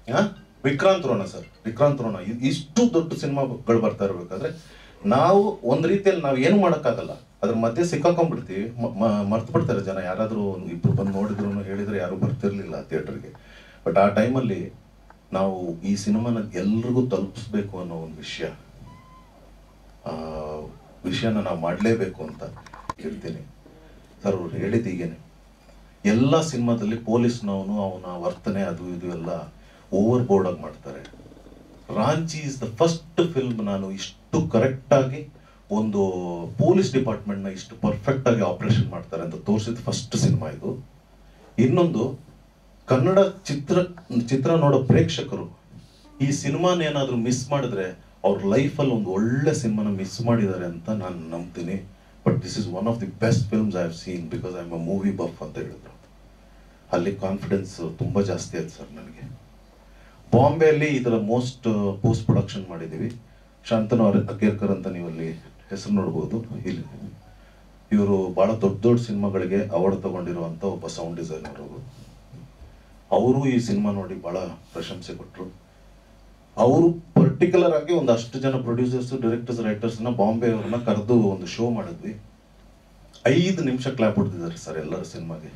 ಆ? ವಿಕ್ರಾಂತ್ ರೋಣ ಸರ್ ವಿಕ್ರಾಂತ್ ರೋಣ ಇ- ಇಷ್ಟು ದೊಡ್ಡ ಸಿನಿಮಾಗಳು ಬರ್ತಾ ಇರ್ಬೇಕಾದ್ರೆ ನಾವು ಒಂದ್ ರೀತಿಯಲ್ಲಿ ನಾವು ಏನು ಮಾಡೋಕ್ಕಾಗಲ್ಲ ಅದ್ರ ಮಧ್ಯೆ ಸಿಕ್ಕಾಕೊಂಡ್ಬಿಡ್ತೀವಿ ಮರ್ತು ಬಿಡ್ತಾರೆ ಜನ ಯಾರಾದರೂ ಇಬ್ರು ಬಂದು ನೋಡಿದ್ರು ಹೇಳಿದ್ರೆ ಯಾರು ಬರ್ತಿರ್ಲಿಲ್ಲ ಥಿಯೇಟರ್ಗೆ ಬಟ್ ಆ ಟೈಮಲ್ಲಿ ನಾವು ಈ ಸಿನಿಮಾನ ಎಲ್ರಿಗೂ ತಲುಪಿಸ್ಬೇಕು ಅನ್ನೋ ಒಂದು ವಿಷಯ ಆ ವಿಷಯನ ನಾವು ಮಾಡಲೇಬೇಕು ಅಂತ ಹೇಳ್ತೀನಿ ಸರ್ ಅವ್ರು ಹೇಳಿದ್ದು ಹೀಗೇನೆ ಎಲ್ಲ ಸಿನಿಮಾದಲ್ಲಿ ಪೊಲೀಸ್ನವನು ಅವನ ವರ್ತನೆ ಅದು ಇದು ಎಲ್ಲ ಓವರ್ ಬೋರ್ಡ್ ಆಗಿ ಮಾಡ್ತಾರೆ Ranchi is the first film ನಾನು ಇಷ್ಟು ಕರೆಕ್ಟಾಗಿ ಒಂದು ಪೊಲೀಸ್ ಡಿಪಾರ್ಟ್ಮೆಂಟ್ನ ಇಷ್ಟು ಪರ್ಫೆಕ್ಟ್ ಆಗಿ ಆಪರೇಷನ್ ಮಾಡ್ತಾರೆ ಅಂತ ತೋರಿಸಿದ ಫಸ್ಟ್ ಸಿನಿಮಾ ಇದು ಇನ್ನೊಂದು ಕನ್ನಡ ಚಿತ್ರ ಚಿತ್ರ ನೋಡೋ ಪ್ರೇಕ್ಷಕರು ಈ ಸಿನಿಮಾನ ಏನಾದರೂ ಮಿಸ್ ಮಾಡಿದ್ರೆ ಅವ್ರ ಲೈಫಲ್ಲಿ ಒಂದು ಒಳ್ಳೆ ಸಿನಿಮಾನ ಮಿಸ್ ಮಾಡಿದ್ದಾರೆ ಅಂತ ನಾನು ನಂಬ್ತೀನಿ but this is one of the best films I have seen because I am a movie buff ಅಂತ ಹೇಳಿದ್ರು ಅಲ್ಲಿ ಕಾನ್ಫಿಡೆನ್ಸ್ ತುಂಬ ಜಾಸ್ತಿ ಆಯ್ತು ಸರ್ ನನಗೆ ಬಾಂಬೆಯಲ್ಲಿ ಇದರ ಮೋಸ್ಟ್ ಪೋಸ್ಟ್ ಪ್ರೊಡಕ್ಷನ್ ಮಾಡಿದ್ದೀವಿ ಶಾಂತನು ಅರ- ಅಗೇರ್ಕರ್ ಅಂತ ನೀವು ಅಲ್ಲಿ ಹೆಸರು ನೋಡ್ಬೋದು ಇಲ್ಲಿ ಇವರು ಭಾಳ ದೊಡ್ಡ ದೊಡ್ಡ ಸಿನಿಮಾಗಳಿಗೆ ಅವಾರ್ಡ್ ತಗೊಂಡಿರುವಂಥ ಒಬ್ಬ ಸೌಂಡ್ ಡಿಸೈನರ್ ಅವರು ಅವರು ಈ ಸಿನಿಮಾ ನೋಡಿ ಭಾಳ ಪ್ರಶಂಸೆ ಕೊಟ್ಟರು ಅವರು ಪರ್ಟಿಕ್ಯುಲರ್ ಆಗಿ ಒಂದಷ್ಟು ಜನ ಪ್ರೊಡ್ಯೂಸರ್ಸ್ ಡೈರೆಕ್ಟರ್ಸ್ ರೈಟರ್ಸ್ನ ಬಾಂಬೆ ಅವ್ರನ್ನ ಕರೆದು ಒಂದು ಶೋ ಮಾಡಿದ್ವಿ ಐದು ನಿಮಿಷ ಕ್ಲಾಪ್ ಹೊಡೆದಿದ್ದಾರೆ ಸರ್ ಎಲ್ಲರ ಸಿನಿಮಾಗೆ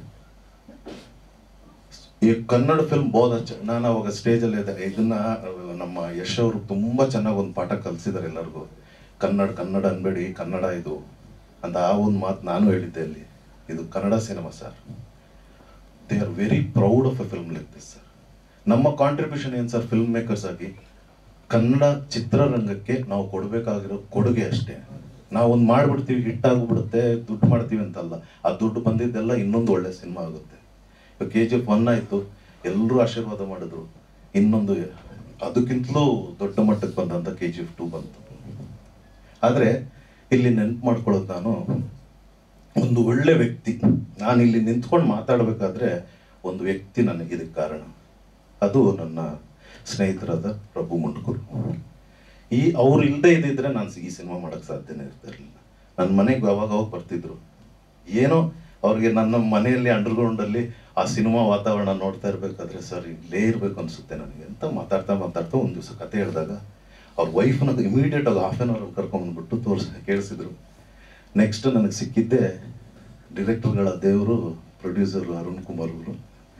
ಈ ಕನ್ನಡ ಫಿಲ್ಮ್ ಬಹುತ್ ಅಚ್ಚ ನಾನು ಅವಾಗ ಸ್ಟೇಜಲ್ಲಿ ಇದ್ದೆ ಇದನ್ನ ಅಹ್, ನಮ್ಮ ಯಶ್ ಅವರು ತುಂಬಾ ಚೆನ್ನಾಗಿ ಒಂದು ಪಾಠ ಕಲಿಸಿದ್ದಾರೆ ಎಲ್ಲರಿಗೂ ಕನ್ನಡ ಕನ್ನಡ ಅನ್ಬೇಡಿ ಕನ್ನಡ ಇದು ಅಂತ ಆ ಒಂದು ಮಾತು ನಾನು ಹೇಳಿದ್ದೆ ಅಲ್ಲಿ ಇದು Kannada cinema sir they are very proud of a film like this sir ನಮ್ಮ ಕಾಂಟ್ರಿಬ್ಯೂಷನ್ ಏನು ಸರ್ ಫಿಲ್ಮ್ ಮೇಕರ್ಸ್ ಆಗಿ ಕನ್ನಡ ಚಿತ್ರರಂಗಕ್ಕೆ ನಾವು ಕೊಡಬೇಕಾಗಿರೋ ಕೊಡುಗೆ ಅಷ್ಟೇ ನಾವು ಒಂದು ಮಾಡ್ಬಿಡ್ತೀವಿ ಹಿಟ್ ಆಗಿಬಿಡುತ್ತೆ ದುಡ್ಡು ಮಾಡ್ತೀವಿ ಅಂತಲ್ಲ ಆ ದುಡ್ಡು ಬಂದಿದ್ದೆಲ್ಲ ಇನ್ನೊಂದು ಒಳ್ಳೆ ಸಿನಿಮಾ ಆಗುತ್ತೆ ಇವಾಗ ಕೆ ಜಿ ಎಫ್ ಒನ್ ಆಯಿತು ಎಲ್ಲರೂ ಆಶೀರ್ವಾದ ಮಾಡಿದ್ರು ಇನ್ನೊಂದು ಅದಕ್ಕಿಂತಲೂ ದೊಡ್ಡ ಮಟ್ಟಕ್ಕೆ ಬಂದಂಥ ಕೆ ಜಿ ಎಫ್ ಟೂ ಬಂತು ಆದರೆ ಇಲ್ಲಿ ನೆನ್ಪು ಮಾಡ್ಕೊಳ್ಳೋದು ನಾನು ಒಂದು ಒಳ್ಳೆ ವ್ಯಕ್ತಿ ನಾನು ಇಲ್ಲಿ ನಿಂತ್ಕೊಂಡು ಮಾತಾಡಬೇಕಾದ್ರೆ ಒಂದು ವ್ಯಕ್ತಿ ನನಗೆ ಇದಕ್ಕೆ ಕಾರಣ ಅದು ನನ್ನ ಸ್ನೇಹಿತರಾದ ಪ್ರಭು ಮುಂಡ್ಕೂರು ಈ ಅವ್ರು ಇಲ್ಲದೆ ಇದ್ದಿದ್ರೆ ನಾನು ಈ ಸಿನಿಮಾ ಮಾಡೋಕ್ಕೆ ಸಾಧ್ಯನೇ ಇರ್ತಿರ್ಲಿಲ್ಲ ನನ್ನ ಮನೆಗೆ ಅವಾಗ ಅವಾಗ ಬರ್ತಿದ್ರು ಏನೋ ಅವ್ರಿಗೆ ನನ್ನ ಮನೆಯಲ್ಲಿ ಅಂಡರ್ಗ್ರೌಂಡಲ್ಲಿ ಆ ಸಿನಿಮಾ ವಾತಾವರಣ ನೋಡ್ತಾ ಇರಬೇಕಾದ್ರೆ ಸರ್ ಇಲ್ಲೇ ಇರಬೇಕು ಅನಿಸುತ್ತೆ ನನಗೆ ಅಂತ ಮಾತಾಡ್ತಾ ಮಾತಾಡ್ತಾ ಒಂದು ದಿವಸ ಕತೆ ಹೇಳಿದಾಗ ಅವ್ರ ವೈಫ್ನ ಇಮಿಡಿಯೇಟ್ ಆಗಿ ಹಾಫ್ ಆನ್ ಅವರ್ ಕರ್ಕೊಂಡ್ಬಂದ್ಬಿಟ್ಟು ತೋರಿಸ್ ಕೇಳಿಸಿದ್ರು ನೆಕ್ಸ್ಟ್ ನನಗೆ ಸಿಕ್ಕಿದ್ದೆ ಡಿರೆಕ್ಟರ್ಗಳ ದೇವರು ಪ್ರೊಡ್ಯೂಸರ್ ಅರುಣ್ ಕುಮಾರ್ ಅವರು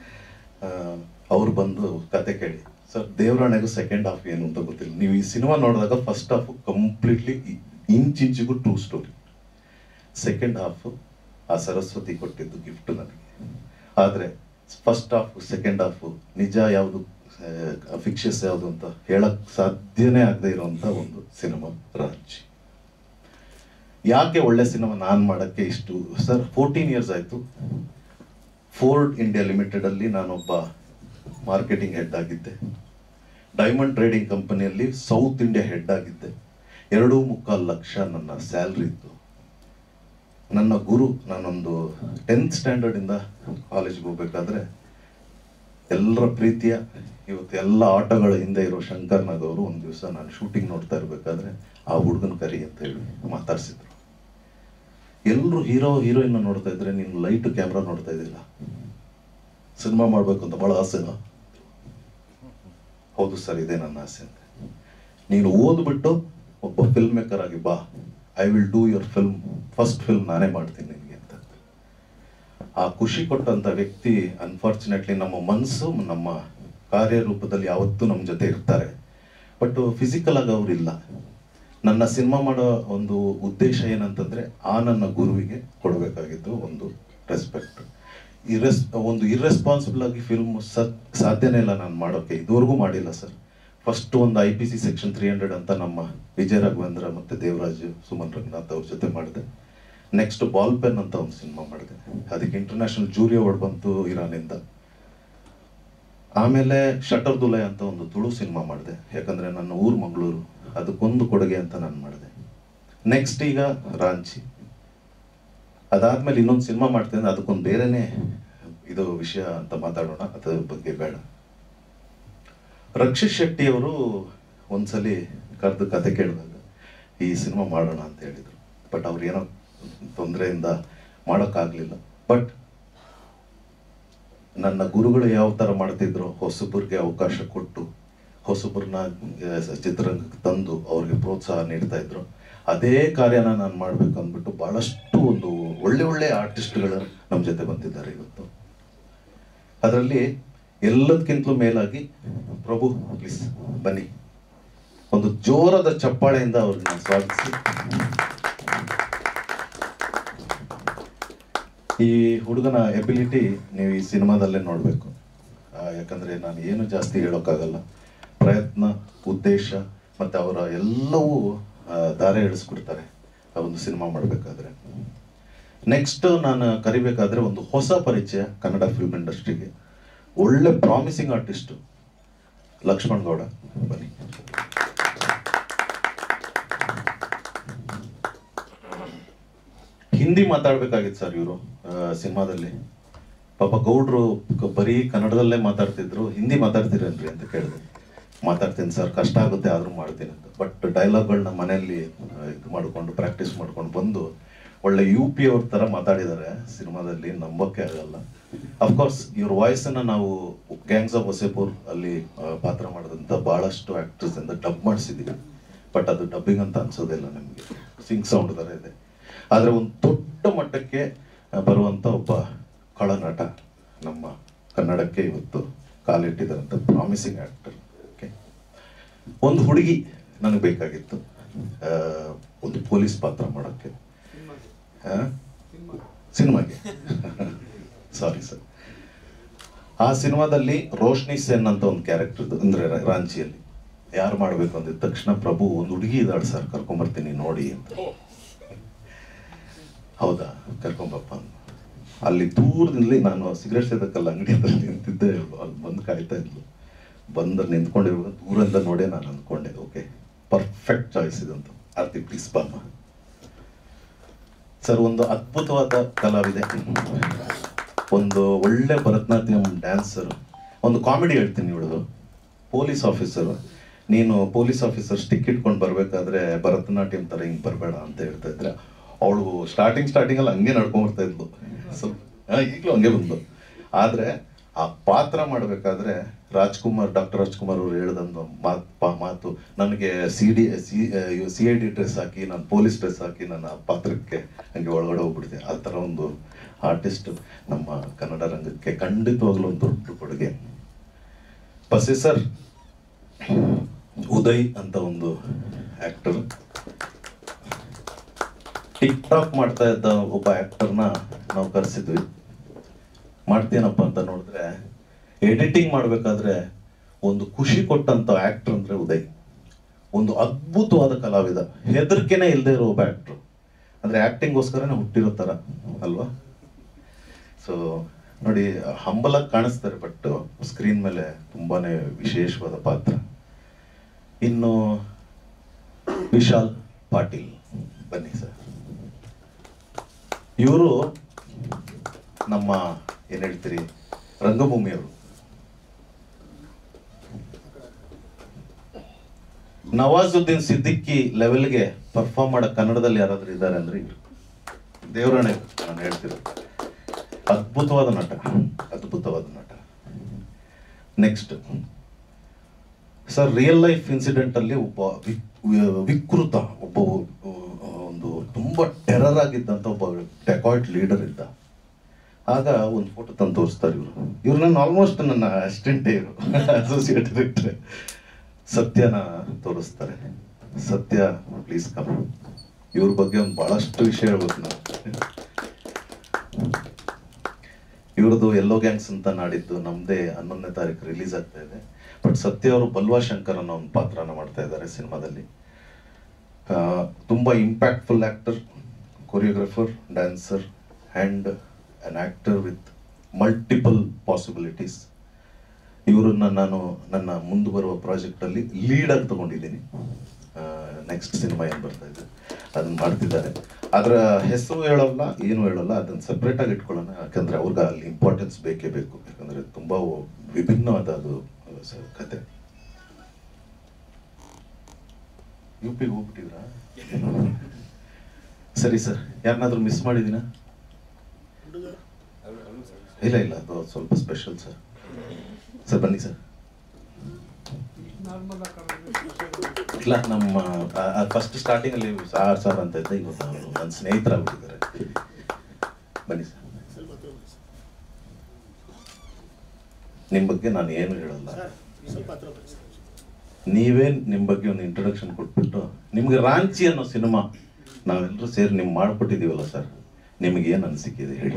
ಅವ್ರು ಬಂದು ಕತೆ ಕೇಳಿ ಸರ್ ದೇವರಾಣೆಗೂ ಸೆಕೆಂಡ್ ಹಾಫ್ ಏನು ಅಂತ ಗೊತ್ತಿಲ್ಲ ನೀವು ಈ ಸಿನಿಮಾ ನೋಡಿದಾಗ ಫಸ್ಟ್ ಹಾಫ್ ಕಂಪ್ಲೀಟ್ಲಿ ಇಂಚ್ ಇಂಚಿಗೂ ಟ್ರೂ ಸ್ಟೋರಿ ಸೆಕೆಂಡ್ ಹಾಫ್ ಆ ಸರಸ್ವತಿ ಕೊಟ್ಟಿದ್ದು ಗಿಫ್ಟ್ ನನಗೆ ಆದರೆ ಫಸ್ಟ್ ಹಾಫ್ ಸೆಕೆಂಡ್ ಹಾಫ್ ನಿಜ ಯಾವುದು ಫಿಕ್ಷಸ್ ಯಾವುದು ಅಂತ ಹೇಳಕ್ ಸಾಧ್ಯನೇ ಆಗದೆ ಇರುವಂತ ಒಂದು ಸಿನಿಮಾ ರಾಜ್ ಯಾಕೆ ಒಳ್ಳೆ ಸಿನಿಮಾ ನಾನು ಮಾಡೋಕ್ಕೆ ಇಷ್ಟು ಸರ್ ಫೋರ್ಟೀನ್ ಇಯರ್ಸ್ ಆಯಿತು ಫೋರ್ಡ್ ಇಂಡಿಯಾ ಲಿಮಿಟೆಡ್ ಅಲ್ಲಿ ನಾನೊಬ್ಬ ಮಾರ್ಕೆಟಿಂಗ್ ಹೆಡ್ ಆಗಿದ್ದೆ ಡೈಮಂಡ್ ಟ್ರೇಡಿಂಗ್ ಕಂಪನಿಯಲ್ಲಿ ಸೌತ್ ಇಂಡಿಯಾ ಹೆಡ್ ಆಗಿದ್ದೆ ಎರಡು ಮುಕ್ಕಾಲು ಲಕ್ಷ ನನ್ನ ಸ್ಯಾಲ್ರಿ ಇತ್ತು ನನ್ನ ಗುರು ನಾನೊಂದು ಟೆಂತ್ ಸ್ಟ್ಯಾಂಡರ್ಡ್ ಇಂದ ಕಾಲೇಜ್ಗೆ ಹೋಗ್ಬೇಕಾದ್ರೆ ಎಲ್ಲರ ಪ್ರೀತಿಯ ಇವತ್ತು ಎಲ್ಲ ಆಟಗಳ ಹಿಂದೆ ಇರೋ ಶಂಕರ್ ನಾಗ್ ಅವರು ಒಂದು ದಿವಸ ನಾನು ಶೂಟಿಂಗ್ ನೋಡ್ತಾ ಇರಬೇಕಾದ್ರೆ ಆ ಹುಡುಗನ ಕರಿ ಅಂತ ಹೇಳಿ ಮಾತಾಡ್ಸಿದ್ರು ಎಲ್ಲರೂ ಹೀರೋ ಹೀರೋಯಿನ್ ನೋಡ್ತಾ ಇದ್ರೆ ನೀನು ಲೈಟ್ ಕ್ಯಾಮ್ರಾ ನೋಡ್ತಾ ಇದ್ದಿಲ್ಲ ಸಿನಿಮಾ ಮಾಡ್ಬೇಕು ಅಂತ ಬಹಳ ಆಸೆನಾ ಹೌದು ಸರ್ ಇದೇ ನನ್ನ ಆಸೆ ಅಂತ ನೀನು ಓದ್ಬಿಟ್ಟು ಒಬ್ಬ ಫಿಲ್ಮ್ ಮೇಕರ್ ಆಗಿ ಬಾ I will do your film first film ನಾನೇ ಮಾಡ್ತೀನಿ ನಿನಗೆ ಅಂತ ಆ ಖುಷಿ ಕೊಟ್ಟಂತ ವ್ಯಕ್ತಿ ಅನ್ಫಾರ್ಚುನೇಟ್ಲಿ ನಮ್ಮ ಮನಸ್ಸು ನಮ್ಮ ಕಾರ್ಯರೂಪದಲ್ಲಿ ಯಾವತ್ತೂ ನಮ್ಮ ಜೊತೆ ಇರ್ತಾರೆ ಬಟ್ ಫಿಸಿಕಲ್ ಆಗಿ ಅವ್ರು ಇಲ್ಲ ನನ್ನ ಸಿನಿಮಾ ಮಾಡೋ ಒಂದು ಉದ್ದೇಶ ಏನಂತಂದ್ರೆ ಆ ನನ್ನ ಗುರುವಿಗೆ ಕೊಡಬೇಕಾಗಿದ್ದು ಒಂದು ರೆಸ್ಪೆಕ್ಟ್ ಇರೆಸ್ ಒಂದು ಇರ್ರೆಸ್ಪಾನ್ಸಿಬಲ್ ಆಗಿ ಫಿಲ್ಮ್ ಸಾಧ್ಯನೇ ಇಲ್ಲ ನಾನು ಮಾಡೋಕೆ ಇದುವರೆಗೂ ಮಾಡಿಲ್ಲ ಸರ್ ಫಸ್ಟ್ ಒಂದು I P C section three hundred ಅಂತ ನಮ್ಮ ವಿಜಯ ರಾಘವೇಂದ್ರ ಮತ್ತು ದೇವರಾಜ್ ಸುಮನ್ ರಂಗನಾಥ್ ಅವ್ರ ಜೊತೆ ಮಾಡಿದೆ ನೆಕ್ಸ್ಟ್ ಬಾಲ್ ಪೆನ್ ಅಂತ ಒಂದು ಸಿನಿಮಾ ಮಾಡಿದೆ ಅದಕ್ಕೆ ಇಂಟರ್ನ್ಯಾಷನಲ್ ಜೂರಿ ಅವಾರ್ಡ್ ಬಂತು ಇರಾನಿಂದ ಆಮೇಲೆ ಶಟರ್ ದುಲೈ ಅಂತ ಒಂದು ತುಳು ಸಿನಿಮಾ ಮಾಡಿದೆ ಯಾಕಂದ್ರೆ ನನ್ನ ಊರು ಮಂಗಳೂರು ಅದಕ್ಕೊಂದು ಕೊಡುಗೆ ಅಂತ ನಾನು ಮಾಡಿದೆ ನೆಕ್ಸ್ಟ್ ಈಗ ರಾಂಚಿ ಅದಾದ್ಮೇಲೆ ಇನ್ನೊಂದು ಸಿನಿಮಾ ಮಾಡ್ತೇನೆ ಅದಕ್ಕೊಂದು ಬೇರೆನೇ ಇದು ವಿಷಯ ಅಂತ ಮಾತಾಡೋಣ ಅದ್ರ ಬಗ್ಗೆ ಬೇಡ ರಕ್ಷಿತ್ ಶೆಟ್ಟಿ ಅವರು ಒಂದ್ಸಲಿ ಕರೆದು ಕತೆ ಕೇಳಿದಾಗ ಈ ಸಿನಿಮಾ ಮಾಡೋಣ ಅಂತ ಹೇಳಿದರು ಬಟ್ ಅವ್ರು ಏನೋ ತೊಂದರೆಯಿಂದ ಮಾಡೋಕ್ಕಾಗಲಿಲ್ಲ ಬಟ್ ನನ್ನ ಗುರುಗಳು ಯಾವ ಥರ ಮಾಡ್ತಿದ್ರು ಹೊಸಬರಿಗೆ ಅವಕಾಶ ಕೊಟ್ಟು ಹೊಸಬರನ್ನ ಚಿತ್ರರಂಗಕ್ಕೆ ತಂದು ಅವ್ರಿಗೆ ಪ್ರೋತ್ಸಾಹ ನೀಡ್ತಾ ಇದ್ರು ಅದೇ ಕಾರ್ಯನ ನಾನು ಮಾಡಬೇಕು ಅಂದ್ಬಿಟ್ಟು ಭಾಳಷ್ಟು ಒಂದು ಒಳ್ಳೆ ಒಳ್ಳೆ ಆರ್ಟಿಸ್ಟ್ಗಳು ನಮ್ಮ ಜೊತೆ ಬಂದಿದ್ದಾರೆ ಇವತ್ತು ಅದರಲ್ಲಿ ಎಲ್ಲದಕ್ಕಿಂತಲೂ ಮೇಲಾಗಿ ಪ್ರಭು ಪ್ಲೀಸ್ ಬನ್ನಿ ಒಂದು ಜೋರದ ಚಪ್ಪಾಳೆಯಿಂದ ಅವ್ರನ್ನ ಸ್ವಾಗತಿಸಿ ಈ ಹುಡುಗನ ಎಬಿಲಿಟಿ ನೀವು ಈ ಸಿನಿಮಾದಲ್ಲೇ ನೋಡಬೇಕು ಯಾಕಂದ್ರೆ ನಾನು ಏನು ಜಾಸ್ತಿ ಹೇಳೋಕ್ಕಾಗಲ್ಲ ಪ್ರಯತ್ನ ಉದ್ದೇಶ ಮತ್ತು ಅವರ ಎಲ್ಲವೂ ಆ, ದಾರೆ ಎಳಿಸ್ಬಿಡ್ತಾರೆ ಆ ಒಂದು ಸಿನಿಮಾ ಮಾಡಬೇಕಾದ್ರೆ ನೆಕ್ಸ್ಟ್ ನಾನು ಕರಿಬೇಕಾದ್ರೆ ಒಂದು ಹೊಸ ಪರಿಚಯ ಕನ್ನಡ ಫಿಲ್ಮ್ ಇಂಡಸ್ಟ್ರಿಗೆ ಒಳ್ಳೆ ಪ್ರಾಮಿಸಿಂಗ್ ಆರ್ಟಿಸ್ಟು ಲಕ್ಷ್ಮಣ್ ಗೌಡ ಬನ್ನಿ ಹಿಂದಿ ಮಾತಾಡ್ಬೇಕಾಗಿತ್ತು ಸರ್ ಇವರು ಸಿನಿಮಾದಲ್ಲಿ ಪಾಪ ಗೌಡ್ರು ಕ- ಬರೀ ಕನ್ನಡದಲ್ಲೇ ಮಾತಾಡ್ತಿದ್ರು ಹಿಂದಿ ಮಾತಾಡ್ತೀರೇನ್ರಿ ಅಂತ ಕೇಳಿದೆ ಮಾತಾಡ್ತೀನಿ ಸರ್ ಕಷ್ಟ ಆಗುತ್ತೆ ಆದ್ರೂ ಮಾಡ್ತೀನಿ ಅಂತ ಬಟ್ ಡೈಲಾಗ್ಗಳನ್ನ ಮನೆಯಲ್ಲಿ ಆ, ಇದು ಮಾಡ್ಕೊಂಡು ಪ್ರಾಕ್ಟೀಸ್ ಮಾಡ್ಕೊಂಡು ಬಂದು ಒಳ್ಳೆ ಯು ಪಿ ಅವ್ರ ಥರ ಮಾತಾಡಿದ್ದಾರೆ ಸಿನಿಮಾದಲ್ಲಿ ನಂಬೋಕೆ ಆಗಲ್ಲ ಅಫ್ಕೋರ್ಸ್ ಇವ್ರ ವಾಯ್ಸನ್ನ ನಾವು ಗ್ಯಾಂಗ್ಸ್ ಆಫ್ ವಸೇಪುರ್ ಅಲ್ಲಿ ಆ, ಪಾತ್ರ ಮಾಡಿದಂಥ ಭಾಳಷ್ಟು ಆಕ್ಟರ್ಸ್ ಇಂದ ಡಬ್ ಮಾಡಿಸಿದ್ದೀವಿ ಬಟ್ ಅದು ಡಬ್ಬಿಂಗ್ ಅಂತ ಅನ್ಸೋದಿಲ್ಲ ನಮಗೆ ಸಿಂಗ್ ಸೌಂಡ್ ಥರ ಇದೆ ಆದರೆ ಒಂದು ದೊಡ್ಡ ಮಟ್ಟಕ್ಕೆ ಆ, ಬರುವಂಥ ಒಬ್ಬ ಕಳನಟ ನಮ್ಮ ಕನ್ನಡಕ್ಕೆ ಇವತ್ತು ಕಾಲಿಟ್ಟಿದ್ದಾರಂತ ಪ್ರಾಮಿಸಿಂಗ್ ಆಕ್ಟರ್ ಓಕೆ ಒಂದು ಹುಡುಗಿ ನನಗೆ ಬೇಕಾಗಿತ್ತು ಆ, ಒಂದು ಪೊಲೀಸ್ ಪಾತ್ರ ಮಾಡೋಕ್ಕೆ ಆ? ಸಿನಿಮಾಗೆ ಸಾರಿ ಸರ್ ಆ ಸಿನಿಮಾದಲ್ಲಿ ರೋಶ್ನಿ ಸೆನ್ ಅಂತ ಒಂದು ಕ್ಯಾರೆಕ್ಟರ್ ಅಂದ್ರೆ ರ- ರಾಂಚಿಯಲ್ಲಿ ಯಾರು ಮಾಡಬೇಕು ಅಂದಿದ ತಕ್ಷಣ ಪ್ರಭು ಒಂದು ಹುಡುಗಿ ಇದ್ದಾಳೆ ಸರ್ ಕರ್ಕೊಂಬರ್ತೀನಿ ನೋಡಿ ಅಂತ ಹೌದಾ ಕರ್ಕೊಂಬಪ್ಪ ಅಂದ. ಅಲ್ಲಿ ದೂರದಲ್ಲಿ ನಾನು ಸಿಗರೇಟ್ ಸೇದಕ್ಕಲ್ಲ ಅಂಗಡಿ ಹತ್ರ ನಿಂತಿದ್ದೆ ಅಲ್ಲಿ ಬಂದು ಕಾಯ್ತಾ ಇದ್ಲು ಬಂದು ನಿಂತ್ಕೊಂಡಿರುವಾಗ ದೂರದಿಂದ ನೋಡೇ ನಾನು ಅಂದ್ಕೊಂಡೆ ಓಕೆ ಪರ್ಫೆಕ್ಟ್ ಚಾಯ್ಸ್ ಇದಂತ ಆರ್ತಿ ಪ್ಲೀಸ್ ಬಾಮ್ಮ ಸರ್ ಒಂದು ಅದ್ಭುತವಾದ ಕಲಾವಿದೆ ಒಂದು ಒಳ್ಳೆ ಭರತನಾಟ್ಯಂ ಡ್ಯಾನ್ಸರ್ ಒಂದು ಕಾಮಿಡಿ ಹೇಳ್ತೀನಿ ಇವಳು ಪೊಲೀಸ್ ಆಫೀಸರ್ ನೀನು ಪೊಲೀಸ್ ಆಫೀಸರ್ ಸ್ಟಿಕ್ ಇಟ್ಕೊಂಡು ಬರ್ಬೇಕಾದ್ರೆ ಭರತನಾಟ್ಯಂ ಥರ ಹಿಂಗೆ ಬರಬೇಡ ಅಂತ ಹೇಳ್ತಾ ಇದ್ರೆ ಅವಳು ಸ್ಟಾರ್ಟಿಂಗ್ ಸ್ಟಾರ್ಟಿಂಗ್ ಅಲ್ಲಿ ಹಂಗೆ ನಡ್ಕೊಂಡ್ ಬರ್ತಾ ಇದ್ಲು ಸ್ವಲ್ಪ ಹಾ, ಈಗಲೂ ಹಂಗೆ ಬಂದ್ಲು ಆದ್ರೆ ಆ ಪಾತ್ರ ಮಾಡಬೇಕಾದ್ರೆ ರಾಜ್ಕುಮಾರ್ ಡಾಕ್ಟರ್ ರಾಜ್ಕುಮಾರ್ ಅವರು ಹೇಳ್ದಂದು ಮಾತು ಪಾ- ಮಾತು ನನಗೆ C D C C I D dress ಹಾಕಿ ನಾನು ಪೊಲೀಸ್ ಡ್ರೆಸ್ ಹಾಕಿ ನನ್ನ ಆ ಪಾತ್ರಕ್ಕೆ ಹಂಗೆ ಒಳಗಡೆ ಹೋಗ್ಬಿಡ್ತೆ ಆ ಥರ ಒಂದು ಆರ್ಟಿಸ್ಟ್ ನಮ್ಮ ಕನ್ನಡ ರಂಗಕ್ಕೆ ಖಂಡಿತವಾಗ್ಲೂ ಒಂದು ದೊಡ್ಡ ಕೊಡುಗೆ ಪಸಿ ಸರ್ ಉದಯ್ ಅಂತ ಒಂದು ಆಕ್ಟರ್ ಟಿಕ್ ಟಾಕ್ ಮಾಡ್ತಾ ಇದ್ದ ಒಬ್ಬ ಆಕ್ಟರ್ನ ನಾವು ಕರೆಸಿದ್ವಿ ಮಾಡ್ತೀನಪ್ಪ ಅಂತ ನೋಡಿದ್ರೆ ಎಡಿಟಿಂಗ್ ಮಾಡ್ಬೇಕಾದ್ರೆ ಒಂದು ಖುಷಿ ಕೊಟ್ಟಂತ ಆಕ್ಟರ್ ಅಂದ್ರೆ ಉದಯ್ ಒಂದು ಅದ್ಭುತವಾದ ಕಲಾವಿದ ಹೆದರಿಕೆನೆ ಇಲ್ಲದೆ ಇರೋ ಒಬ್ಬ ಆಕ್ಟರ್ ಅಂದ್ರೆ ಆಕ್ಟಿಂಗ್ಗೋಸ್ಕರನೇ ಹುಟ್ಟಿರೋ ತರ ಅಲ್ವಾ ಸೊ ನೋಡಿ ಹಂಬಲಾಗಿ ಕಾಣಿಸ್ತಾರೆ ಬಟ್ ಸ್ಕ್ರೀನ್ ಮೇಲೆ ತುಂಬಾನೇ ವಿಶೇಷವಾದ ಪಾತ್ರ ಇನ್ನು ವಿಶಾಲ್ ಪಾಟೀಲ್ ಬನ್ನಿ ಸರ್ ಇವರು ನಮ್ಮ ಏನ್ ಹೇಳ್ತೀರಿ ರಂಗಭೂಮಿಯವರು ನವಾಜುದ್ದೀನ್ ಸಿದ್ದಿಕ್ಕಿ ಲೆವೆಲ್ಗೆ ಪರ್ಫಾರ್ಮ್ ಮಾಡೋ ಕನ್ನಡದಲ್ಲಿ ಯಾರಾದ್ರೂ ಇದ್ದಾರೆ ಅಂದ್ರೆ ಇವರು ದೇವರಾಣೆ ನಾನು ಹೇಳ್ತಿರೋದು ಅದ್ಭುತವಾದ ನಟ ಅದ್ಭುತವಾದ ನಟ next sir real life incident ಅಲ್ಲಿ ಒಬ್ಬ ವಿ- ವಿ- ವಿಕೃತ ಒಬ್ಬ ಆ, ಒಂದು ತುಂಬಾ ಟೆರರ್ ಆಗಿದ್ದಂತ ಒಬ್ಬ ಡೆಕಾಯ್ಟ್ ಲೀಡರ್ ಇದ್ದ ಆಗ ಒಂದು ಫೋಟೋ ತಂದು ತೋರಿಸ್ತಾರೆ ಇವರು ಇವ್ರು ನನ್ನ ಆಲ್ಮೋಸ್ಟ್ ನನ್ನ ಅಸಿಸ್ಟೆಂಟೇ ಇವರು ಅಸೋಸಿಯೇಟ್ ಡೈರೆಕ್ಟರ್ ಸತ್ಯನ ತೋರಿಸ್ತಾರೆ ಸತ್ಯ ಪ್ಲೀಸ್ ಕಮ್ ಇವ್ರ ಬಗ್ಗೆ ಒಂದು ಬಹಳಷ್ಟು ವಿಷಯ ಹೇಳ್ಬೇಕು ನಾವು ಇವ್ರದ್ದು ಎಲ್ಲೋ ಗ್ಯಾಂಗ್ಸ್ ಅಂತ ನಾಡಿದ್ದು ನಮ್ದೇ ಹನ್ನೊಂದನೇ ತಾರೀಕು ರಿಲೀಸ್ ಆಗ್ತಾ ಇದೆ ಬಟ್ ಸತ್ಯ ಅವರು ಬಲ್ವಾ ಶಂಕರ್ ಅನ್ನೋ ಒಂದು ಪಾತ್ರನ ಮಾಡ್ತಾ ಇದ್ದಾರೆ ಸಿನಿಮಾದಲ್ಲಿ ಆ, ತುಂಬಾ impactful actor choreographer dancer and an actor with multiple possibilities ಇವರನ್ನ ನಾನು ನನ್ನ ಮುಂದೆ ಬರುವ ಪ್ರಾಜೆಕ್ಟಲ್ಲಿ ಲೀಡಾಗಿ ತಗೊಂಡಿದ್ದೀನಿ ನೆಕ್ಸ್ಟ್ ಸಿನಿಮಾ ಏನು ಬರ್ತಾ ಇದೆ ಅದನ್ನ ಮಾಡ್ತಿದ್ದಾರೆ ಅದರ ಹೆಸರು ಹೇಳೋಲ್ಲ ಏನು ಹೇಳೋಲ್ಲ ಅದನ್ನ ಸಪ್ರೇಟ್ ಆಗಿ ಇಟ್ಕೊಳ್ಳೋಣ ಯಾಕಂದ್ರೆ ಅವ್ರಿಗೆ ಅಲ್ಲಿ ಇಂಪಾರ್ಟೆನ್ಸ್ ಬೇಕೇ ಬೇಕು ಯಾಕಂದ್ರೆ ತುಂಬಾ ವಿಭಿನ್ನವಾದ ಅದು ಸ- ಕತೆ ಯು ಪಿಗೆ ಹೋಗ್ಬಿಟ್ಟಿದ್ರಾ ಸರಿ ಸರ್ ಯಾರನ್ನಾದ್ರೂ ಮಿಸ್ ಮಾಡಿದೀನಾ ಇಲ್ಲ ಇಲ್ಲ ಅದು ಸ್ವಲ್ಪ ಸ್ಪೆಷಲ್ ಸರ್ ಸರ್ ಬನ್ನಿ ಸರ್ ಇಲ್ಲ ನಮ್ಮ ಫಸ್ಟ್ ಸ್ಟಾರ್ಟಿಂಗ್ ಅಲ್ಲಿ ಸಾರ್ ಸರ್ ಅಂತ ಇದ್ದೆ ಇವತ್ತು ಅವರು ನನ್ನ ಸ್ನೇಹಿತರಾಗ್ಬಿಟ್ಟಿದ್ದಾರೆ ಬನ್ನಿ ಸರ್ ನಿಮ್ಮ ಬಗ್ಗೆ ನಾನು ಏನು ಹೇಳಲ್ಲ ನೀವೇ ನಿಮ್ಮ ಬಗ್ಗೆ ಒಂದು ಇಂಟ್ರೊಡಕ್ಷನ್ ಕೊಟ್ಬಿಟ್ಟು ನಿಮ್ಗೆ ರಾಂಚಿ ಅನ್ನೋ ಸಿನಿಮಾ ನಾವೆಲ್ಲರೂ ಸೇರಿ ನಿಮ್ಗೆ ಮಾಡ್ಕೊಟ್ಟಿದ್ದೀವಲ್ಲ ಸರ್ ನಿಮಗೆ ಏನು ಅನಿಸಿಕಿದೆ ಹೇಳಿ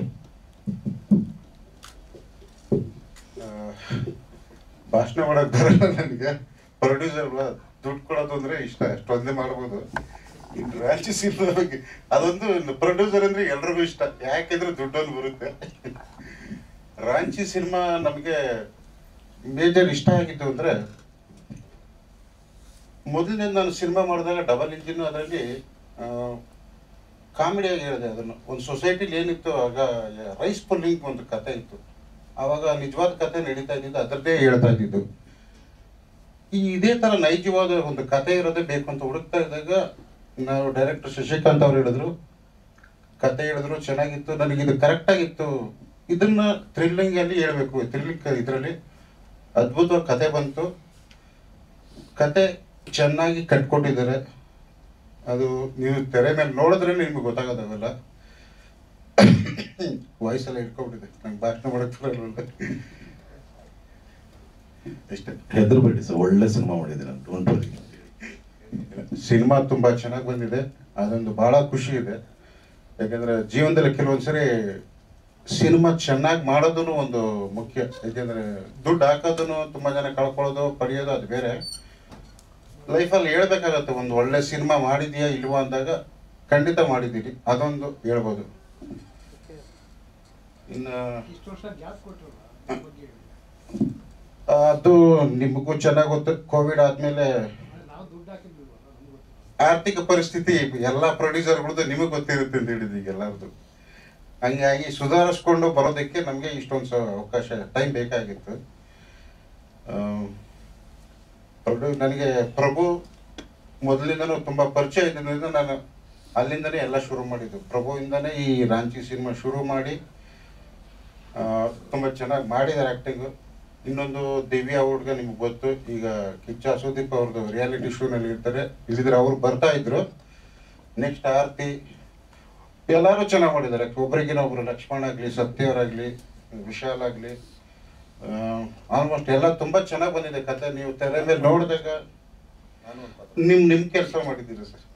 ಆ, ಭಾಷಣ ಮಾಡಕ್ ಬರಲ್ಲ ನನಗೆ ಪ್ರೊಡ್ಯೂಸರ್ ದುಡ್ಡು ಕೊಡೋದು ಅಂದ್ರೆ ಇಷ್ಟ ಅಷ್ಟೊಂದೇ ಮಾಡ್ಬೋದು ಇನ್ನು ರಾಂಚಿ ಸಿನಿಮಾ ಬಗ್ಗೆ ಅದೊಂದು ಪ್ರೊಡ್ಯೂಸರ್ ಅಂದ್ರೆ ಎಲ್ರಿಗೂ ಇಷ್ಟ ಯಾಕೆಂದ್ರೆ ದುಡ್ಡೊಂದು ಬರುತ್ತೆ ರಾಂಚಿ ಸಿನಿಮಾ ನಮಗೆ ಮೇಜರ್ ಇಷ್ಟ ಆಗಿತ್ತು ಅಂದ್ರೆ ಮೊದಲನೇ ನಾನು ಸಿನಿಮಾ ಮಾಡಿದಾಗ ಡಬಲ್ ಇಂಜಿನ್ ಅದರಲ್ಲಿ ಕಾಮಿಡಿಯಾಗಿ ಹೇಳಿದೆ ಅದನ್ನು ಒಂದು ಸೊಸೈಟಿಲಿ ಏನಿತ್ತು ಆಗ ರೈಸ್ ಪುಲ್ಲಿಂಗ್ ಒಂದು ಕತೆ ಇತ್ತು ಆವಾಗ ನಿಜವಾದ ಕತೆ ನಡೀತಾ ಇದ್ದಿದ್ದು ಅದರದ್ದೇ ಹೇಳ್ತಾ ಇದ್ದಿದ್ದು ಈ ಇದೇ ತರ ನೈಜವಾದ ಒಂದು ಕತೆ ಇರೋದೇ ಬೇಕು ಅಂತ ಹುಡುಕ್ತಾ ಇದ್ದಾಗ ನಾವು ಡೈರೆಕ್ಟರ್ ಶಶಿಕಾಂತ್ ಅವ್ರು ಹೇಳಿದ್ರು ಕತೆ ಹೇಳಿದ್ರು ಚೆನ್ನಾಗಿತ್ತು ನನಗೆ ಇದು ಕರೆಕ್ಟ್ ಆಗಿತ್ತು ಇದನ್ನ ಥ್ರಿಲ್ಲಿಂಗ್ ಅಲ್ಲಿ ಹೇಳ್ಬೇಕು ಥ್ರಿಲ್ಲಿಂಗ್ ಇದರಲ್ಲಿ ಅದ್ಭುತವಾಗಿ ಕತೆ ಬಂತು ಕತೆ ಚೆನ್ನಾಗಿ ಕಟ್ಕೊಟ್ಟಿದ್ದಾರೆ ಅದು ನೀವು ತೆರೆ ಮೇಲೆ ನೋಡಿದ್ರೆ ನಿಮ್ಗೆ ಗೊತ್ತಾಗೋದಾಗಲ್ಲ ವಾಯ್ಸೆಲ್ಲ ಇಟ್ಕೊಂಡ್ಬಿಟ್ಟಿದೆ ನಂಗೆ ಭಾಷಣ ಮಾಡಕ್ ಬರಲ್ಲ ಅಷ್ಟೇ ಹೆದರ್ಬೇಡಿ ಸರ್ ಒಳ್ಳೆ ಸಿನಿಮಾ ಮಾಡಿದ್ದೀನಿ ನಾನು ಡೋಂಟ್ ವರಿ ಸಿನಿಮಾ ತುಂಬಾ ಚೆನ್ನಾಗಿ ಬಂದಿದೆ ಅದೊಂದು ಬಹಳ ಖುಷಿ ಇದೆ ಯಾಕಂದ್ರೆ ಜೀವನದಲ್ಲಿ ಕೆಲವೊಂದ್ಸರಿ ಸಿನಿಮಾ ಚೆನ್ನಾಗಿ ಮಾಡೋದು ಒಂದು ಮುಖ್ಯ ಯಾಕೆಂದ್ರೆ ದುಡ್ಡು ಹಾಕೋದನ್ನು ತುಂಬಾ ಜನ ಕಳ್ಕೊಳ್ಳೋದು ಪಡೆಯೋದು ಅದು ಬೇರೆ ಲೈಫಲ್ಲಿ ಹೇಳ್ಬೇಕಾಗತ್ತೆ ಒಂದು ಒಳ್ಳೆ ಸಿನಿಮಾ ಮಾಡಿದ್ಯಾ ಇಲ್ವಾ ಅಂದಾಗ ಖಂಡಿತ ಮಾಡಿದ್ದೀರಿ ಅದೊಂದು ಹೇಳ್ಬೋದು ಇನ್ನು ಇಷ್ಟು ವರ್ಷ ಗ್ಯಾಪ್ ಕೊಟ್ಟರಲ್ಲ ಅದ್ರ ಬಗ್ಗೆ ಹೇಳಿ. ಅದು ನಿಮಗೂ ಚೆನ್ನಾಗಿ ಗೊತ್ತು ಕೋವಿಡ್ ಆದ್ಮೇಲೆ ಅಂದ್ರೆ ನಾವು ದುಡ್ಡು ಹಾಕಿದ್ವಿಲ್ವಲ್ಲ ನಮ್ಗೆ ಗೊತ್ತಿಲ್ಲ ಆರ್ಥಿಕ ಪರಿಸ್ಥಿತಿ ಎಲ್ಲಾ ಪ್ರೊಡ್ಯೂಸರ್ಗಳದ್ದು ನಿಮಗೆ ಗೊತ್ತಿರುತ್ತೆ ಅಂತ ಹೇಳಿದ್ ಈಗ ಎಲ್ಲರದು ಹಂಗಾಗಿ ಸುಧಾರಿಸ್ಕೊಂಡು ಬರೋದಕ್ಕೆ ನಮಗೆ ಇಷ್ಟೊಂದು ಸ ಅವಕಾಶ ಟೈಮ್ ಬೇಕಾಗಿತ್ತು ಪ್ರೊಡ್ಯೂ ನನಗೆ ಪ್ರಭು ಮೊದಲಿಂದನೂ ತುಂಬ ಪರಿಚಯ ಇದ್ದಿದ್ದರಿಂದ ನಾನು ಅಲ್ಲಿಂದನೇ ಎಲ್ಲ ಶುರು ಮಾಡಿದ್ದು ಪ್ರಭುವಿಂದನೇ ಈ ರಾಂಚಿ ಸಿನಿಮಾ ಶುರು ಮಾಡಿ ಆ, ತುಂಬ ಚೆನ್ನಾಗಿ ಮಾಡಿದ್ದಾರೆ ಆ್ಯಕ್ಟಿಂಗು ಇನ್ನೊಂದು ದಿವ್ಯಾ ಹುಡ್ಗ ನಿಮ್ಗೆ ಗೊತ್ತು ಈಗ ಕಿಚ್ಚ ಸುದೀಪ್ ಅವ್ರದ್ದು ರಿಯಾಲಿಟಿ ಶೋನಲ್ಲಿ ಇರ್ತಾರೆ ಇಲ್ಲಿದ್ರೆ ಅವ್ರು ಬರ್ತಾ ಇದ್ರು ನೆಕ್ಸ್ಟ್ ಆರತಿ ಎಲ್ಲರೂ ಚೆನ್ನಾಗಿ ಮಾಡಿದ್ದಾರೆ ಒಬ್ರಿಗಿನ ಒಬ್ರು ಲಕ್ಷ್ಮಣ್ ಆಗಲಿ ಸತ್ಯವರಾಗಲಿ ವಿಶಾಲ್ ಆಗಲಿ ಆಲ್ಮೋಸ್ಟ್ ಎಲ್ಲ ತುಂಬ ಚೆನ್ನಾಗಿ ಬಂದಿದೆ ಕತೆ ನೀವು ತೆರೆ ಮೇಲೆ ನೋಡಿದಾಗ ನಿಮ್ ನಿಮ್ ಕೆಲಸ ಮಾಡಿದ್ದೀರಿ ಸರ್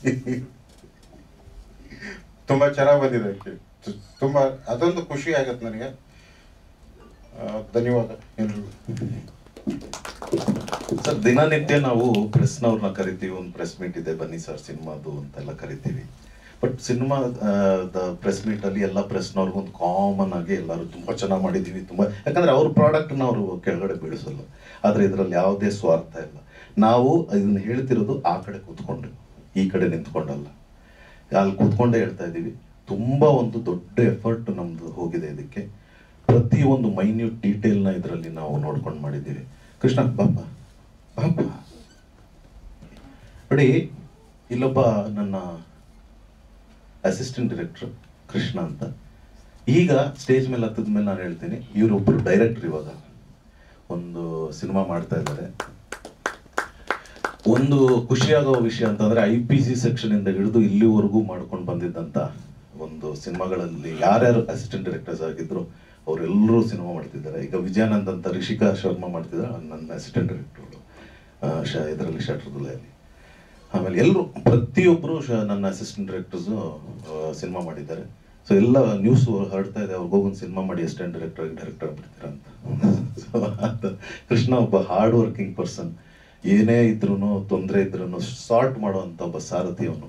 ತುಂಬಾ ಚೆನ್ನಾಗಿ ಬಂದಿದೆ actually. ತು- ತುಂಬಾ ಅದೊಂದು ಖುಷಿ ಆಗತ್ತೆ ನನಗೆ ಆ, ಧನ್ಯವಾದ ಎಲ್ರಿಗೂ ಸರ್ ದಿನನಿತ್ಯ ನಾವು ಪ್ರೆಸ್ನವ್ರನ್ನ ಕರಿತೀವಿ ಒಂದು ಪ್ರೆಸ್ ಮೀಟ್ ಇದೆ ಬನ್ನಿ ಸರ್ ಸಿನಿಮಾದು ಅಂತೆಲ್ಲ ಕರಿತೀವಿ ಬಟ್ ಸಿನಿಮಾ ಪ್ರೆಸ್ ಮೀಟ್ ಅಲ್ಲಿ ಎಲ್ಲ ಪ್ರೆಸ್ನವ್ರಿಗೂ ಒಂದು ಕಾಮನ್ ಆಗಿ ಎಲ್ಲರೂ ತುಂಬಾ ಚೆನ್ನಾಗಿ ಮಾಡಿದೀವಿ ತುಂಬಾ ಯಾಕಂದ್ರೆ ಅವ್ರ ಪ್ರಾಡಕ್ಟ್ನ ಅವರು ಕೆಳಗಡೆ ಬೀಳಿಸಲ್ಲ ಆದ್ರೆ ಇದರಲ್ಲಿ ಯಾವುದೇ ಸ್ವಾರ್ಥ ಇಲ್ಲ ನಾವು ಇದನ್ನ ಹೇಳ್ತಿರೋದು ಆ ಕಡೆ ಕೂತ್ಕೊಂಡು ಈ ಕಡೆ ನಿಂತ್ಕೊಂಡಲ್ಲ ಅಲ್ಲಿ ಕೂತ್ಕೊಂಡೇ ಹೇಳ್ತಾ ಇದ್ದೀವಿ ತುಂಬಾ ಒಂದು ದೊಡ್ಡ ಎಫರ್ಟ್ ನಮ್ದು ಹೋಗಿದೆ ಇದಕ್ಕೆ ಪ್ರತಿ ಒಂದು ಮೈನ್ಯೂಟ್ ಡೀಟೇಲ್ನ ಇದರಲ್ಲಿ ನಾವು ನೋಡ್ಕೊಂಡು ಮಾಡಿದ್ದೀವಿ ಕೃಷ್ಣ ಬಾಪ ಬಾಪ ನೋಡಿ ಇಲ್ಲೊಬ್ಬ ನನ್ನ ಅಸಿಸ್ಟೆಂಟ್ ಡೈರೆಕ್ಟರ್ ಕೃಷ್ಣ ಅಂತ ಈಗ ಸ್ಟೇಜ್ ಮೇಲೆ ಹತ್ತದ ಮೇಲೆ ನಾನು ಹೇಳ್ತೀನಿ ಇವರೊಬ್ಬರು ಡೈರೆಕ್ಟರ್ ಇವಾಗ ಒಂದು ಸಿನಿಮಾ ಮಾಡ್ತಾ ಇದ್ದಾರೆ ಒಂದು ಖುಷಿಯಾಗೋ ವಿಷಯ ಅಂತಂದ್ರೆ ಐ ಪಿ ಸಿ ಸೆಕ್ಷನ್ ಇಂದ ಹಿಡಿದು ಇಲ್ಲಿವರೆಗೂ ಮಾಡ್ಕೊಂಡು ಬಂದಿದ್ದಂತ ಒಂದು ಸಿನಿಮಾಗಳಲ್ಲಿ ಯಾರ್ಯಾರು ಅಸಿಸ್ಟೆಂಟ್ ಡೈರೆಕ್ಟರ್ಸ್ ಆಗಿದ್ರು ಅವರೆಲ್ಲರೂ ಸಿನಿಮಾ ಮಾಡ್ತಿದ್ದಾರೆ ಈಗ ವಿಜಯಾನಂದ್ ಅಂತ ರಿಷಿಕಾ ಶರ್ಮಾ ಮಾಡ್ತಿದ್ದಾರೆ ನನ್ನ ಅಸಿಸ್ಟೆಂಟ್ ಡೈರೆಕ್ಟರ್ಗಳು ಇದರಲ್ಲಿ ಶಟ್ರದಲ್ಲಿ ಆಮೇಲೆ ಎಲ್ಲರೂ ಪ್ರತಿಯೊಬ್ಬರು ನನ್ನ ಅಸಿಸ್ಟೆಂಟ್ ಡೈರೆಕ್ಟರ್ಸು ಸಿನಿಮಾ ಮಾಡಿದ್ದಾರೆ ಸೊ ಎಲ್ಲ ನ್ಯೂಸ್ ಹರಡ್ತಾ ಇದೆ ಅವ್ರಿಗೆ ಹೋಗಿ ಒಂದು ಸಿನಿಮಾ ಮಾಡಿ ಅಸಿಸ್ಟೆಂಟ್ ಡೈರೆಕ್ಟರ್ ಆಗಿ ಡೈರೆಕ್ಟರ್ ಆಗ್ಬಿಡ್ತೀರ ಅಂತ ಸೊ ಅದು ಕೃಷ್ಣ ಒಬ್ಬ ಹಾರ್ಡ್ ವರ್ಕಿಂಗ್ ಪರ್ಸನ್ ಏನೇ ಇದ್ರೂ ತೊಂದರೆ ಇದ್ರೂ ಸಾರ್ಟ್ ಮಾಡುವಂಥ ಒಬ್ಬ ಸಾರಥಿ ಅವನು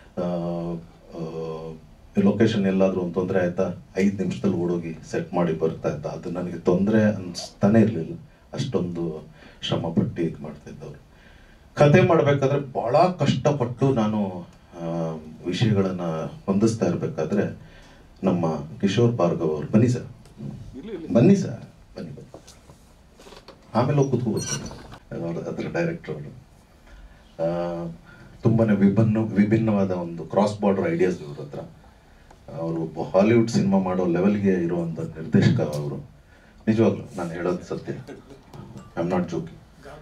ಲೊಕೇಶನ್ ಎಲ್ಲಾದ್ರೂ ಒಂದು ತೊಂದರೆ ಆಯ್ತಾ ಐದು ನಿಮಿಷದಲ್ಲಿ ಓಡೋಗಿ ಸೆಟ್ ಮಾಡಿ ಬರ್ತಾ ಇದ್ದ ಅದು ನನಗೆ ತೊಂದರೆ ಅನ್ಸ್ತಾನೆ ಇರಲಿಲ್ಲ ಅಷ್ಟೊಂದು ಶ್ರಮ ಪಟ್ಟು ಇದು ಮಾಡ್ತಾ ಇದ್ದವರು ಕತೆ ಮಾಡಬೇಕಾದ್ರೆ ಬಹಳ ಕಷ್ಟಪಟ್ಟು ನಾನು ಆ, ವಿಷಯಗಳನ್ನ ಹೊಂದಿಸ್ತಾ ಇರಬೇಕಾದ್ರೆ ನಮ್ಮ ಕಿಶೋರ್ ಭಾರ್ಗವ್ ಅವರು ಬನ್ನಿ ಸರ್ ಬನ್ನಿ ಸರ್ ಬನ್ನಿ ಬನ್ನಿ ಆಮೇಲೆ ಹೋಗಿ ಕೂತ್ಕೋಬೇಕು ಅದರ ಡೈರೆಕ್ಟರ್ ಅವರು ಆ, ತುಂಬಾನೇ ವಿಭಿನ್ನ ವಿಭಿನ್ನವಾದ ಒಂದು ಕ್ರಾಸ್ ಬಾರ್ಡರ್ ಐಡಿಯಾಸ್ ಇವ್ರ ಹತ್ರ ಅವರು ಒಬ್ಬ ಹಾಲಿವುಡ್ ಸಿನಿಮಾ ಮಾಡೋ ಲೆವೆಲ್ಗೆ ಇರುವಂಥ ನಿರ್ದೇಶಕ ಅವರು ನಿಜವಾಗ್ಲು ನಾನು ಹೇಳೋದು ಸತ್ಯ ಐ ಆಮ್ ನಾಟ್ ಜೋಕಿಂಗ್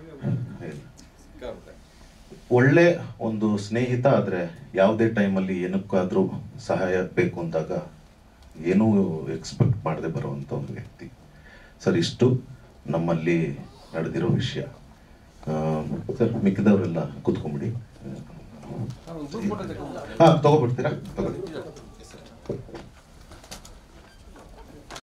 ಒಳ್ಳೆ ಒಂದು ಸ್ನೇಹಿತ ಆದರೆ ಯಾವುದೇ ಟೈಮಲ್ಲಿ ಏನಕ್ಕಾದರೂ ಸಹಾಯ ಬೇಕು ಅಂದಾಗ ಏನೂ ಎಕ್ಸ್ಪೆಕ್ಟ್ ಮಾಡದೆ ಬರುವಂಥ ಒಂದು ವ್ಯಕ್ತಿ ಸರ್ ಇಷ್ಟು ನಮ್ಮಲ್ಲಿ ನಡೆದಿರೋ ವಿಷಯ ಆ, ಸರ್ ಮಿಕ್ಕಿದವರೆಲ್ಲ ಕೂತ್ಕೊಂಬಿಡಿ ಹಾಂ ತಗೋಬಿಡ್ತೀರಾ ತಗೊಳ್ಳಿ